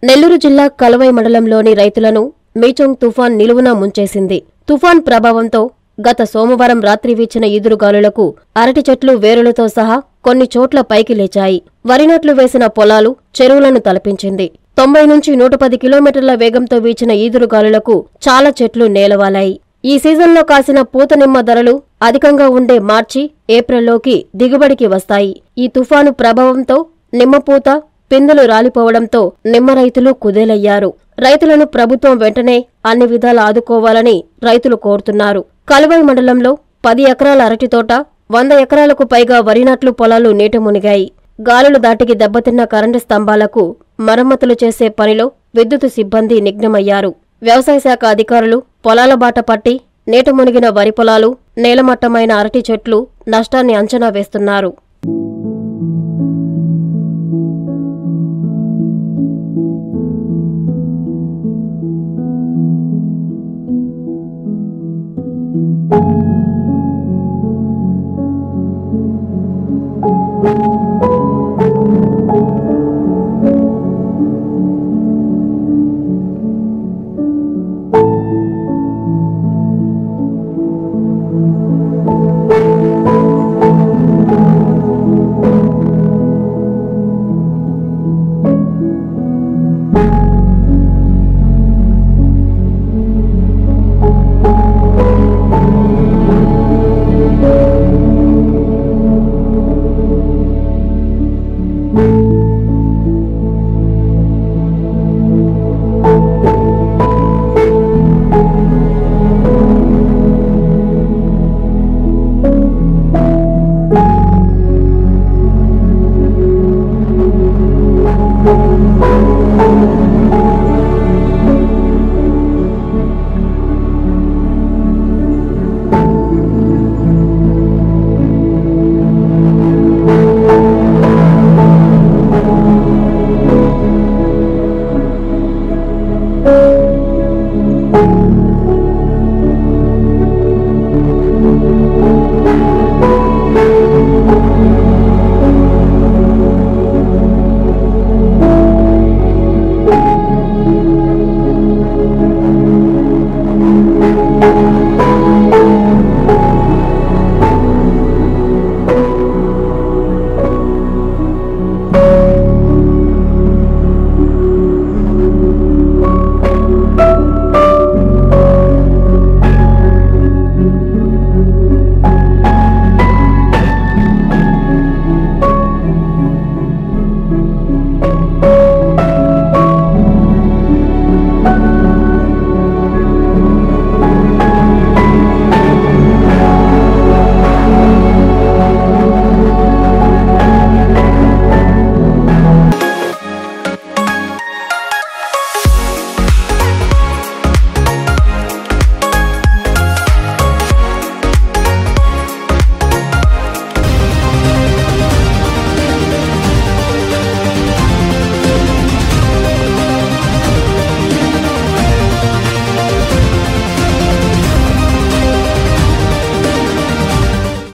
నెల్లూరు జిల్లా కలవై మండలంలోని రైతులను మీచోంగ్ తుఫాన్ నిలువునా ముంచేసింది తుఫాన్ ప్రభావంతో గత సోమవారం రాత్రి వీచిన ఈదురుగాలులకు అరటి చెట్లు వేరులతో సహా కొన్ని చోట్ల పైకి లేచాయి వరి నాట్లు వేసిన పొలాలు చెరువులను తలపించింది తొంభై నుంచి నూట పది కిలోమీటర్ల వేగంతో వీచిన ఈదురుగాలులకు చాలా చెట్లు నేలవాలాయి ఈ సీజన్లో కాసిన పూత నిమ్మ ధరలు అధికంగా ఉండే మార్చి ఏప్రిల్లోకి దిగుబడికి వస్తాయి ఈ తుఫాను ప్రభావంతో నిమ్మపూత పిందెలు రాలిపోవడంతో నిమ్మ రైతులు కుదేలయ్యారు రైతులను ప్రభుత్వం వెంటనే అన్ని విధాలా ఆదుకోవాలని రైతులు కోరుతున్నారు కలువై మండలంలో పది ఎకరాల అరటి తోట వంద ఎకరాలకు పైగా వరి నాట్లు పొలాలు నీట మునిగాయి గాలులు దాటికి దెబ్బతిన్న కరెంటు స్తంభాలకు మరమ్మతులు చేసే పనిలో విద్యుత్ సిబ్బంది నిఘ్నమయ్యారు వ్యవసాయ శాఖ అధికారులు పొలాల బాట పట్టి నీట మునిగిన వరి పొలాలు నేలమట్టమైన అరటి చెట్లు నష్టాన్ని అంచనా వేస్తున్నారు